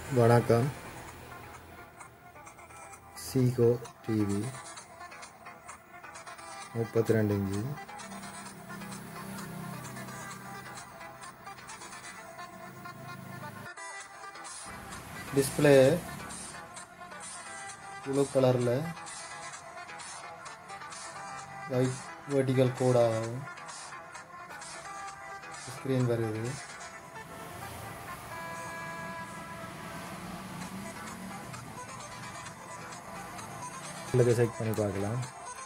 வணக்கம் சீகோ டிவி முப்பத்தி ரெண்டு இன்ச்சு டிஸ்பிளே ப்ளூ கலரில் ஒயிட் வெர்டிக்கல் கோடாகவும் ஸ்க்ரீன் வருது உள்ளதை செக் பண்ணி பார்க்கலாம்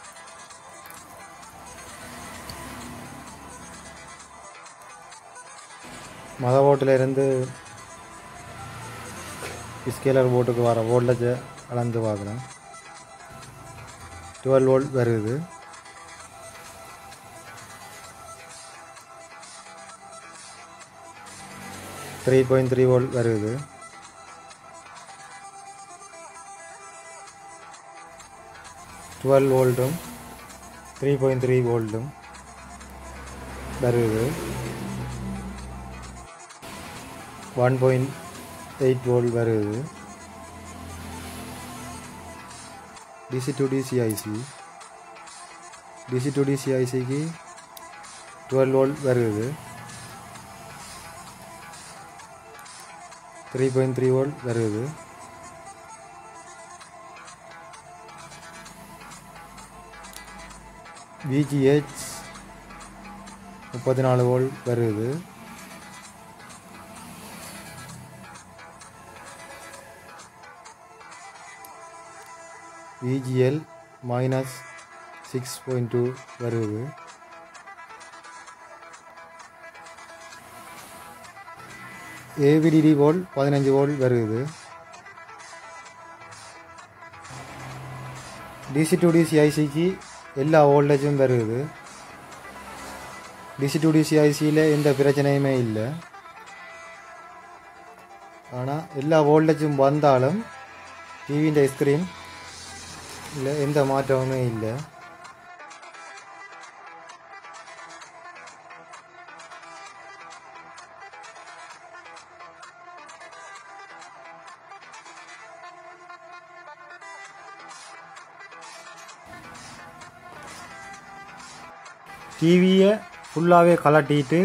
மத ஓட்டில் இருந்து ஸ்கேலர் போட்டுக்கு வர வோல்டேஜை அளந்து பார்க்கலாம் டுவெல் வோல்ட் வருது த்ரீ பாயிண்ட் த்ரீ வோல்ட் வருது டுவெல் வோல்ட்டும் த்ரீ பாயிண்ட் த்ரீ வோல்ட்டும் வருது ஒன் பாயிண்ட் எயிட் வோல்ட் வருது DC to DC IC DC to DC ஐசிக்கு டுவெல் வோல்ட் வருது த்ரீ பாயிண்ட் த்ரீ வோல்ட் வருது விஜிஹெச் முப்பத்தி நாலு வோல்ட் வருது VGL minus six point two வருது ஏவிடிடி வோல்ட் பதினஞ்சு வோல்ட் வருது டிசி டு டிசி ஐசிக்கு எல்லா வோல்டேஜும் வருது டிசி டு டிசி ஐசியில் எந்த பிரச்சனையுமே இல்லை ஆனால் எல்லா வோல்டேஜும் வந்தாலும் டிவியின் ஸ்க்ரீன் இல்லை எந்த மாற்றமுமே இல்லை டிவியை ஃபுல்லாகவே கலட்டிட்டு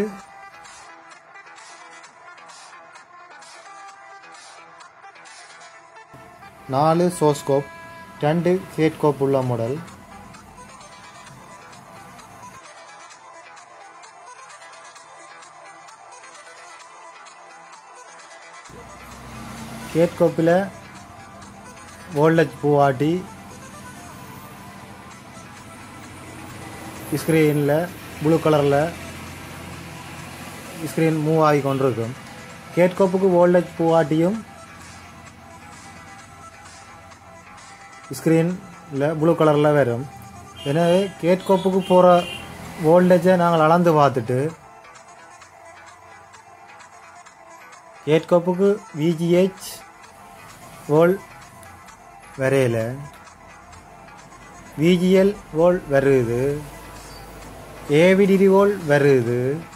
நாலு சோஸ்கோப் ரெண்டு கேட்கோப் உள்ள மாடல் கேட்கோப்பில் வோல்டேஜ் பூவாட்டி ஸ்க்ரீனில் ப்ளூ கலரில் ஸ்க்ரீன் மூவ் ஆகி கொண்டிருக்கும் கேட்கோப்புக்கு வோல்டேஜ் பூவாட்டியும் ஸ்க்ரீனில் ப்ளூ கலரில் வரும் எனவே கேட்கோப்புக்கு போகிற வோல்டேஜை நாங்கள் அளந்து பார்த்துட்டு கேட்கோப்புக்கு விஜிஹெச் வோல் வரையில விஜிஎல் வோல் வருது ஏவிடிடி வோல் வருது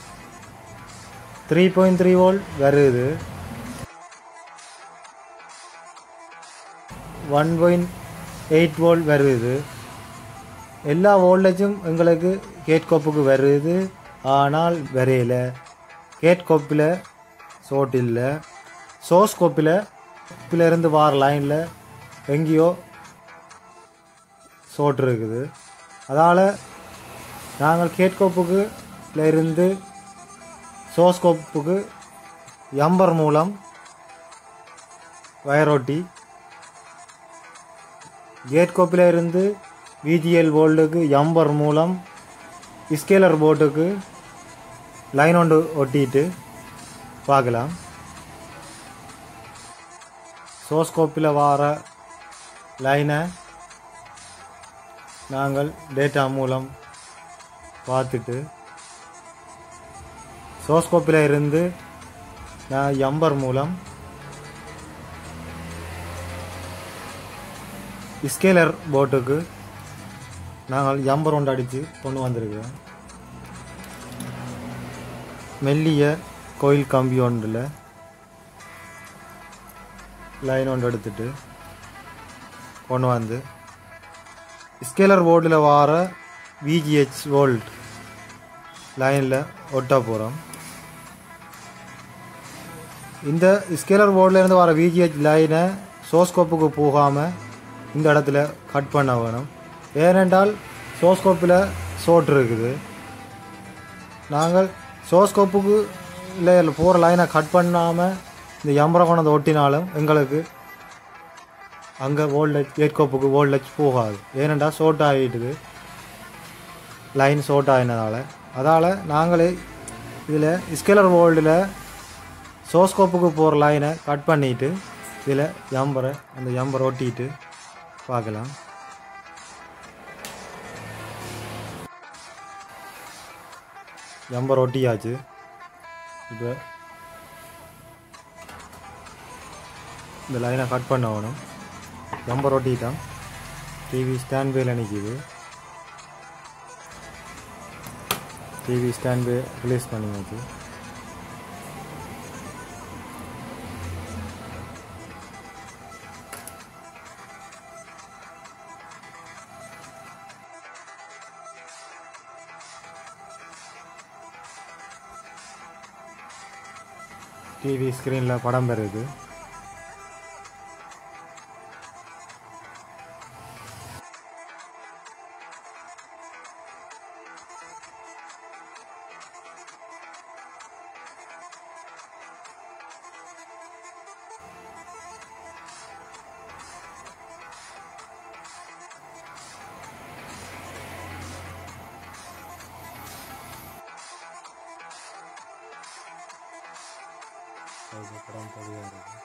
த்ரீ பாயிண்ட் த்ரீ வோல் வருது ஒன் பாயிண்ட் எயிட் வோல்ட் வருது எல்லா வோல்டேஜும் எங்களுக்கு கேட் கோப்புக்கு வருது ஆனால் வரையில கேட் கோப்பில் சோட் இல்லை சோஸ் கோப்பில் இருந்து வார லைனில் எங்கேயோ சோட் இருக்குது அதால் நாங்கள் கேட் கோப்புக்கு இருந்து சோஸ் கோப்புக்கு எம்பர் மூலம் வயரோட்டி கேட் கோப்பில் இருந்து விஜிஎல் போல்டுக்கு எம்பர் மூலம் ஸ்கேலர் போர்டுக்கு லைன் ஒன்று ஒட்டிட்டு பார்க்கலாம் சோஸ்கோப்பில் வர லைனை நாங்கள் டேட்டா மூலம் பார்த்துட்டு சோஸ்கோப்பில் இருந்து நான் எம்பர் மூலம் ஸ்கேலர் போட்டுக்கு நாங்கள் எம்பர் ஒன்று அடித்து கொண்டு வந்திருக்கோம் மெல்லிய கோயில் கம்பி ஒன்றில் லைன் ஒன்று எடுத்துட்டு கொண்டு வந்து ஸ்கேலர் போர்டில் வர விஜிஹெச் வோல்ட் லைனில் ஒட்ட போகிறோம் இந்த ஸ்கேலர் போர்டிலேருந்து வர விஜிஹெச் லைனை சோஸ்கோப்புக்கு போகாமல் இந்த இடத்துல கட் பண்ண வேணும் ஏனென்றால் சோஸ்கோப்பில் சோட் இருக்குது நாங்கள் சோஸ்கோப்புக்கு இல்லை போகிற லைனை கட் பண்ணாமல் இந்த எம்பரை கொண்டு ஒட்டினாலும் எங்களுக்கு அங்கே வோல்டேஜ் ஏற்கோப்புக்கு வோல்டேஜ் போகாது ஏனென்றால் சோட் ஆகிட்டுது லைன் சோட் ஆகினதால் அதால் நாங்களே இதில் ஸ்கேலர் வோல்டில் சோஸ்கோப்புக்கு போகிற லைனை கட் பண்ணிவிட்டு இதில் எம்பரை அந்த எம்பரை ஒட்டிட்டு பார்க்கலாம் எம்பர் ஒட்டியாச்சு இப்போ இந்த லைனை கட் பண்ண வேணும் எம்பர் ஒட்டிட்டான் டிவி ஸ்டாண்ட் பேல நிற்கிது டிவி ஸ்டாண்ட் பே ரிலீஸ் பண்ணியாச்சு டிவி ஸ்க்ரீனில் படம் பெறுது அது படம் பதிவாக இருக்கு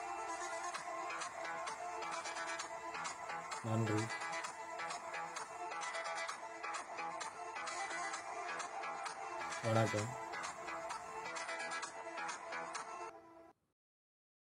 நன்றி வணக்கம்